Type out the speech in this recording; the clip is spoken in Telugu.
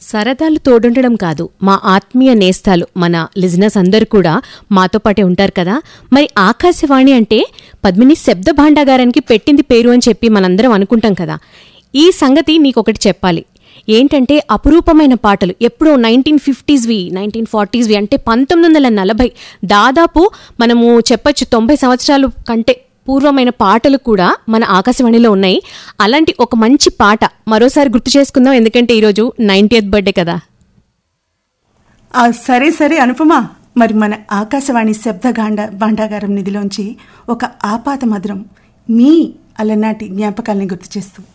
సరదాలు తోడుండడం కాదు మా ఆత్మీయ నేస్తాలు మన లిజినెస్ అందరూ కూడా మాతో పాటే ఉంటారు కదా మరి ఆకాశవాణి అంటే పద్మిని శబ్ద భాండాగారానికి పెట్టింది పేరు అని చెప్పి మనందరం అనుకుంటాం కదా ఈ సంగతి నీకొకటి చెప్పాలి ఏంటంటే అపురూపమైన పాటలు ఎప్పుడో నైన్టీన్ ఫిఫ్టీస్వి నైన్టీన్ ఫార్టీస్వి అంటే పంతొమ్మిది వందల నలభై దాదాపు మనము చెప్పొచ్చు తొంభై సంవత్సరాలు కంటే పూర్వమైన పాటలు కూడా మన ఆకాశవాణిలో ఉన్నాయి అలాంటి ఒక మంచి పాట మరోసారి గుర్తు చేసుకుందాం ఎందుకంటే ఈరోజు నైన్టీయత్ బర్త్డే కదా ఆ, సరే సరే అనుపమా మరి మన ఆకాశవాణి శబ్దగాండ భాండాగారం నిధిలోంచి ఒక ఆపాత మధురం మీ అలనాటి జ్ఞాపకాల్ని గుర్తు చేస్తూ